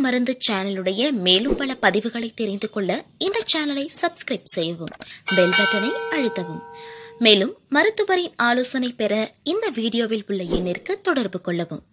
மருந்து சேனலுடைய மேலும் பல பதிவுகளை தெரிந்து கொள்ள இந்த சேனலை சப்ஸ்கிரைப் செய்யவும் பெல் பட்டனை அழுத்தவும் மேலும் மருத்துவரின் ஆலோசனை பெற இந்த வீடியோவில் உள்ள எண்ணிற்கு தொடர்பு கொள்ளவும்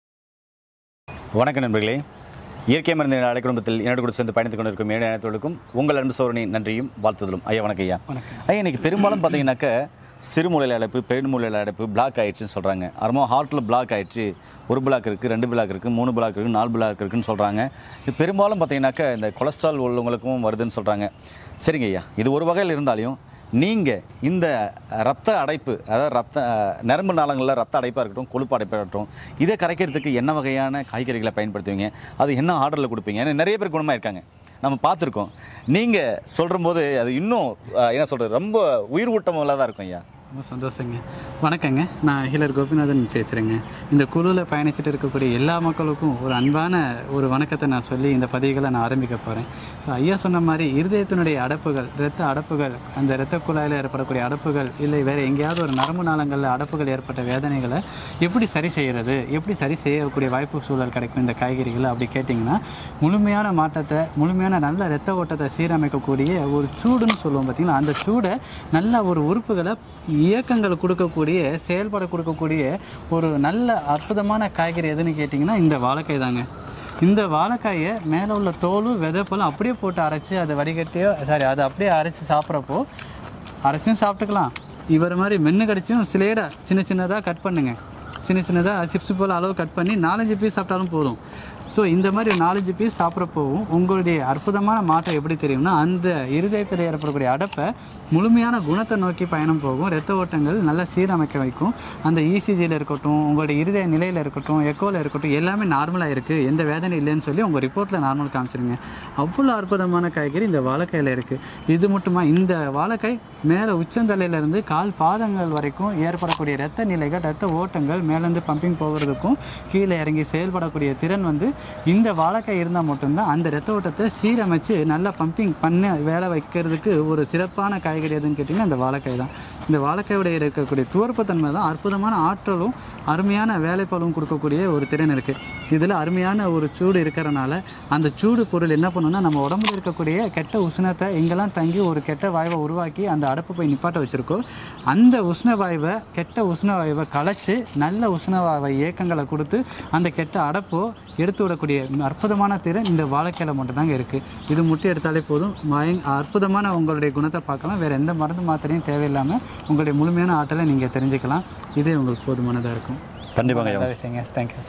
வணக்கம் நண்பர்களே இயற்கை மருந்து அலை குடும்பத்தில் என்னோட கூட சேர்ந்து பயணித்துக் கொண்டிருக்கும் ஏழை அனைத்தவர்களுக்கும் உங்கள் அன்பு சோழனி நன்றியும் வாழ்த்துதலும் ஐயா வணக்கம் ஐயா ஐயா இன்னைக்கு பெரும்பாலும் பார்த்தீங்கன்னாக்க சிறுமூலையில் அடைப்பு பெருமூலையில் அடைப்பு பிளாக் ஆயிடுச்சுன்னு சொல்கிறாங்க அப்புறமா ஹார்ட்டில் பிளாக் ஆயிடுச்சு ஒரு பிளாக் இருக்குது ரெண்டு பிளாக் இருக்குது மூணு பிளாக் இருக்குது நாலு பிளாக் இருக்குன்னு சொல்கிறாங்க இது பெரும்பாலும் பார்த்தீங்கன்னாக்க இந்த கொலஸ்ட்ரால் உள்ளவங்களுக்கும் வருதுன்னு சொல்கிறாங்க சரிங்க ஐயா இது ஒரு வகையில் இருந்தாலும் நீங்கள் இந்த ரத்த அடைப்பு அதாவது ரத்த நரம்பு நாளங்களில் ரத்த அடைப்பாக இருக்கட்டும் கொழுப்பு அடைப்பாக இருக்கட்டும் இதை கரைக்கிறதுக்கு என்ன வகையான காய்கறிகளை பயன்படுத்துவீங்க அது என்ன ஆர்டரில் கொடுப்பீங்க ஏன்னா நிறைய பேர் குணமாக இருக்காங்க நம்ம பார்த்துருக்கோம் நீங்கள் சொல்கிற போது அது இன்னும் அஹ், என்ன சொல்கிறது ரொம்ப உயிர் ஊட்டம் உள்ளதாக இருக்கும் ஐயா ரொம்ப சந்தோஷங்க வணக்கங்க நான் ஹீலர் கோபிநாதன் பேசுகிறேங்க இந்த குழுவில் பயணிச்சுட்டு இருக்கக்கூடிய எல்லா மக்களுக்கும் ஒரு அன்பான ஒரு வணக்கத்தை நான் சொல்லி இந்த பதிவுகளை நான் ஆரம்பிக்க போகிறேன் ஸோ ஐயா சொன்ன மாதிரி இருதயத்தினுடைய அடப்புகள் இரத்த அடப்புகள் அந்த இரத்த குழாயில் ஏற்படக்கூடிய அடப்புகள் இல்லை வேறு எங்கேயாவது ஒரு நரம்பு நாளங்களில் அடப்புகள் ஏற்பட்ட வேதனைகளை எப்படி சரி செய்கிறது எப்படி சரி செய்யக்கூடிய வாய்ப்பு சூழல் கிடைக்கும் இந்த காய்கறிகள் அப்படி கேட்டிங்கன்னா முழுமையான மாற்றத்தை முழுமையான நல்ல இரத்த ஓட்டத்தை சீரமைக்கக்கூடிய ஒரு சூடுன்னு சொல்லுவோம் பார்த்தீங்களா அந்த சூடை நல்ல ஒரு உறுப்புகளை இயக்கங்கள் கொடுக்கக்கூடிய செயல்பட கொடுக்கக்கூடிய ஒரு நல்ல அற்புதமான காய்கறி எதுன்னு கேட்டிங்கன்னா இந்த வாழைக்காய் தாங்க இந்த வாழைக்காயை மேலே உள்ள தோலும் விதை போல அப்படியே போட்டு அரைச்சி அதை வடிகட்டியோ சாரி அதை அப்படியே அரைச்சி சாப்பிட்றப்போ அரைச்சும் சாப்பிட்டுக்கலாம் இவர் மாதிரி மென்று கடிச்சும் சிலேடா சின்ன சின்னதாக கட் பண்ணுங்க சின்ன சின்னதாக சிப்ஸ் போல் அளவு கட் பண்ணி நாலஞ்சு பீஸ் சாப்பிட்டாலும் போதும் ஸோ இந்த மாதிரி நாலஞ்சு பீஸ் சாப்பிட்றப்போவும் உங்களுடைய அற்புதமான மாற்றம் எப்படி தெரியும்னா அந்த இருதயத்தில் ஏற்படக்கூடிய அடப்பை முழுமையான குணத்தை நோக்கி பயணம் போகும் இரத்த ஓட்டங்கள் நல்லா சீரமைக்க வைக்கும் அந்த இசிஜியில் இருக்கட்டும் உங்களுடைய இருதய நிலையில் இருக்கட்டும் எக்கோவில் இருக்கட்டும் எல்லாமே நார்மலாக இருக்குது எந்த வேதனை இல்லைன்னு சொல்லி உங்கள் ரிப்போர்ட்டில் நார்மல் காமிச்சிருங்க அவ்வளோ அற்புதமான காய்கறி இந்த வாழைக்காயில் இருக்குது இது மட்டுமா இந்த வாழைக்காய் மேலே உச்சந்தலையிலேருந்து கால் பாதங்கள் வரைக்கும் ஏற்படக்கூடிய இரத்த நிலைகள் இரத்த ஓட்டங்கள் மேலேருந்து பம்பிங் போகிறதுக்கும் கீழே இறங்கி செயல்படக்கூடிய திறன் வந்து இந்த வாழைக்காய் இருந்தால் மட்டும்தான் அந்த இரத்த ஓட்டத்தை சீரமைச்சு நல்லா பம்பிங் பண்ண வேலை வைக்கிறதுக்கு ஒரு சிறப்பான காய்கறி எதுன்னு கேட்டிங்கன்னா இந்த வாழைக்காய் தான் இந்த வாழைக்காயோட இருக்கக்கூடிய துவர்ப்புத்தன்மை தான் அற்புதமான ஆற்றலும் அருமையான வேலைப்பளவும் கொடுக்கக்கூடிய ஒரு திறன் இருக்குது இதில் அருமையான ஒரு சூடு இருக்கிறனால அந்த சூடு பொருள் என்ன பண்ணுன்னா நம்ம உடம்புல இருக்கக்கூடிய கெட்ட உஷ்ணத்தை எங்கெல்லாம் தங்கி ஒரு கெட்ட வாயுவை உருவாக்கி அந்த அடப்பு போய் நிப்பாட்ட வச்சுருக்கோம் அந்த உஷ்ண வாயுவை கெட்ட உஷ்ண வாயுவை கலைச்சு நல்ல உஷ்ண வாயுவை இயக்கங்களை கொடுத்து அந்த கெட்ட அடப்போ எடுத்து விடக்கூடிய அற்புதமான திறன் இந்த வாழைக்காயில் மட்டும்தாங்க இருக்குது இது மட்டும் எடுத்தாலே போதும் பயங் அற்புதமான உங்களுடைய குணத்தை பார்க்கலாம் வேறு எந்த மருந்து மாத்திரையும் தேவையில்லாமல் உங்களுடைய முழுமையான ஆற்றலை நீங்கள் தெரிஞ்சுக்கலாம் இதே உங்களுக்கு போதுமானதாக இருக்கும் கண்டிப்பாங்க ஐயா நல்ல விஷயங்க தேங்க்யூ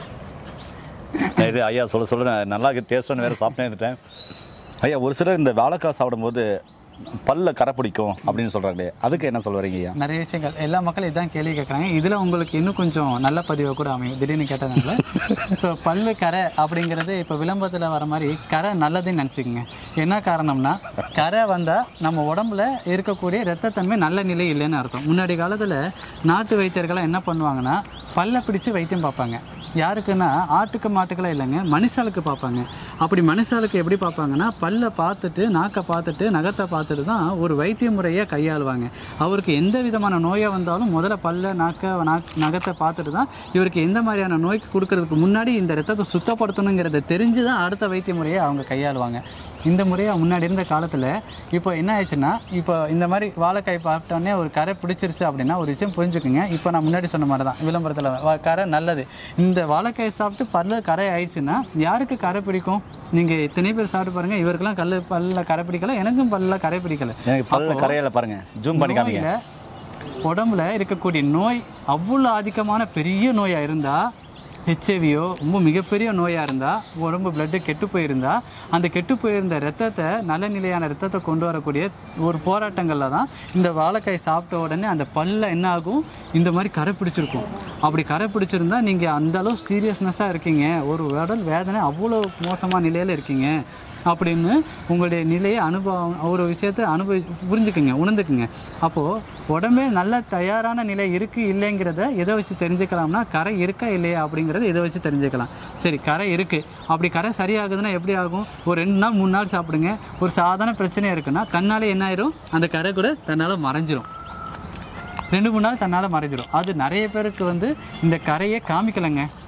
இது ஐயா சொல்ல சொல்ல நான் நல்லா டேஸ்ட்னு வேறு சாப்பிட்டே இருந்துட்டேன் ஐயா ஒரு சிலர் இந்த வாழைக்காய் சாப்பிடும்போது பல்ல கரை பிடிக்கும் அப்படின்னு சொல்கிறாங்களே அதுக்கு என்ன சொல்ல வரீங்க ஐயா நிறைய விஷயங்கள் எல்லா மக்களும் இதான் கேள்வி கேட்குறாங்க இதில் உங்களுக்கு இன்னும் கொஞ்சம் நல்ல பதிவை கூட அமையும் திடீர்னு கேட்டதுனால ஸோ பல்லு கரை அப்படிங்கிறது இப்போ விளம்பரத்தில் வர மாதிரி கரை நல்லதுன்னு நினச்சிக்கோங்க என்ன காரணம்னா கரை வந்தால் நம்ம உடம்புல இருக்கக்கூடிய இரத்தத்தன்மை நல்ல நிலை இல்லைன்னு அர்த்தம் முன்னாடி காலத்தில் நாட்டு வைத்தியர்கள்லாம் என்ன பண்ணுவாங்கன்னா பல்லை பிடிச்சு வைத்தியம் பார்ப்பாங்க யாருக்குன்னா ஆட்டுக்கு மாட்டுக்கெல்லாம் இல்லைங்க மனுஷாளுக்கு பார்ப்பாங்க அப்படி மனுஷாளுக்கு எப்படி பார்ப்பாங்கன்னா பல்லை பார்த்துட்டு நாக்கை பார்த்துட்டு நகத்தை பார்த்துட்டு தான் ஒரு வைத்திய முறையை கையாளுவாங்க அவருக்கு எந்த விதமான நோயாக வந்தாலும் முதல்ல பல்ல நாக்க நாக் நகத்தை பார்த்துட்டு தான் இவருக்கு எந்த மாதிரியான நோய்க்கு கொடுக்கறதுக்கு முன்னாடி இந்த ரத்தத்தை சுத்தப்படுத்தணுங்கிறத தெரிஞ்சு தான் அடுத்த வைத்திய முறையை அவங்க கையாளுவாங்க இந்த முறையாக முன்னாடி இருந்த காலத்தில் இப்போ என்ன ஆயிடுச்சுன்னா இப்போ இந்த மாதிரி வாழைக்காய் சாப்பிட்டோன்னே ஒரு கரை பிடிச்சிருச்சு அப்படின்னா ஒரு விஷயம் புரிஞ்சுக்குங்க இப்போ நான் முன்னாடி சொன்ன மாதிரி தான் விளம்பரத்தில் கரை நல்லது இந்த வாழைக்காய் சாப்பிட்டு பல்ல கரை ஆயிடுச்சுன்னா யாருக்கு கரை பிடிக்கும் நீங்கள் இத்தனை பேர் சாப்பிட்டு பாருங்கள் இவருக்கெல்லாம் கல் பல்ல கரை பிடிக்கல எனக்கும் பல்ல கரை பிடிக்கல எனக்கு பல்ல கரையில பாருங்க ஜூம் பண்ணி காமிங்க நோயில உடம்புல இருக்கக்கூடிய நோய் அவ்வளோ ஆதிக்கமான பெரிய நோயாக இருந்தால் ஹெச்ஐவியோ ரொம்ப மிகப்பெரிய நோயாக இருந்தால் உடம்பு பிளட்டு கெட்டு போயிருந்தா அந்த கெட்டு போயிருந்த ரத்தத்தை நல்ல நிலையான ரத்தத்தை கொண்டு வரக்கூடிய ஒரு போராட்டங்களில் தான் இந்த வாழைக்காய் சாப்பிட்ட உடனே அந்த பல்ல என்ன ஆகும் இந்த மாதிரி கரை பிடிச்சிருக்கும் அப்படி கரை பிடிச்சிருந்தா நீங்கள் அந்த அளவு சீரியஸ்னஸாக இருக்கீங்க ஒரு உடல் வேதனை அவ்வளோ மோசமான நிலையில் இருக்கீங்க அப்படின்னு உங்களுடைய நிலையை அனுபவம் ஒரு விஷயத்தை அனுபவி புரிஞ்சுக்குங்க உணர்ந்துக்குங்க அப்போது உடம்பே நல்ல தயாரான நிலை இருக்குது இல்லைங்கிறத எதை வச்சு தெரிஞ்சுக்கலாம்னா கரை இருக்கா இல்லையா அப்படிங்கிறத இதை வச்சு தெரிஞ்சுக்கலாம் சரி கரை இருக்குது அப்படி கரை சரியாகுதுன்னா எப்படி ஆகும் ஒரு ரெண்டு நாள் மூணு நாள் சாப்பிடுங்க ஒரு சாதாரண பிரச்சனையாக இருக்குன்னா தன்னாலே என்ன ஆயிரும் அந்த கரை கூட தன்னால் மறைஞ்சிரும் ரெண்டு மூணு நாள் தன்னால் மறைஞ்சிடும் அது நிறைய பேருக்கு வந்து இந்த கரையை காமிக்கலைங்க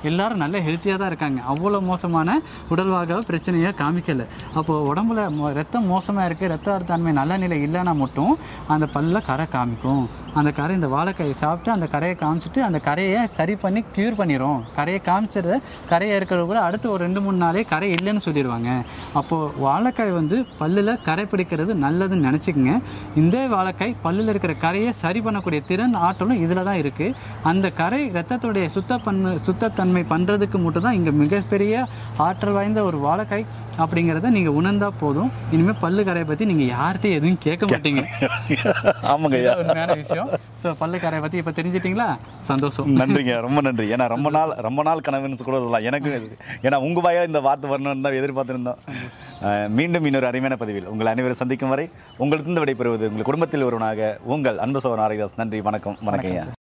எல்லாரும் நல்ல ஹெல்த்தியாக தான் இருக்காங்க அவ்வளோ மோசமான உடல்வாக பிரச்சனையை காமிக்கல அப்போ உடம்புல மோ- ரத்தம் மோசமாக இருக்குது ரத்த தன்மை நல்ல நிலை இல்லைன்னா மட்டும் அந்த பல்ல கரை காமிக்கும் அந்த கரை இந்த வாழைக்காயை சாப்பிட்டு அந்த கரையை காமிச்சிட்டு அந்த கரையை சரி பண்ணி க்யூர் பண்ணிடும் கரையை காமிச்சத கரையை இருக்கிறது கூட அடுத்து ஒரு ரெண்டு மூணு நாளே கரை இல்லைன்னு சொல்லிடுவாங்க அப்போது வாழைக்காய் வந்து பல்லில் கரை பிடிக்கிறது நல்லதுன்னு நினச்சிக்கங்க இந்த வாழைக்காய் பல்லில் இருக்கிற கரையை சரி பண்ணக்கூடிய திறன் ஆற்றலும் இதில் தான் இருக்குது அந்த கரை ரத்தத்துடைய சுத்த பண்ணு சுத்தத்தன்மை பண்ணுறதுக்கு மட்டும் தான் இங்கே மிகப்பெரிய ஆற்றல் வாய்ந்த ஒரு வாழைக்காய் அப்படிங்கிறத நீங்கள் உணர்ந்தா போதும் இனிமேல் பல்லு கரையை பற்றி நீங்கள் யார்கிட்டையும் எதுவும் கேட்க மாட்டீங்க ஆமாங்க ஐயா இதுதான் உண்மையான விஷயம் ஸோ பல்லு கரையை பற்றி இப்போ தெரிஞ்சிட்டிங்களா சந்தோஷம் நன்றிங்க ரொம்ப நன்றி ஏன்னா ரொம்ப நாள் ரொம்ப நாள் கனவுன்னு கூட சொல்லலாம் எனக்கு ஏன்னா உங்க வாயால் இந்த வார்த்தை வரணும்னு தான் எதிர்பார்த்திருந்தோம் அஹ், மீண்டும் இன்னொரு அருமையான பதிவில் உங்கள் அனைவரும் சந்திக்கும் வரை உங்களுக்கு விடைபெறுவது உங்கள் குடும்பத்தில் ஒருவனாக உங்கள் அன்பு சோழன் ஆரிதாஸ் நன்றி வணக்கம் வணக்கம் ஐயா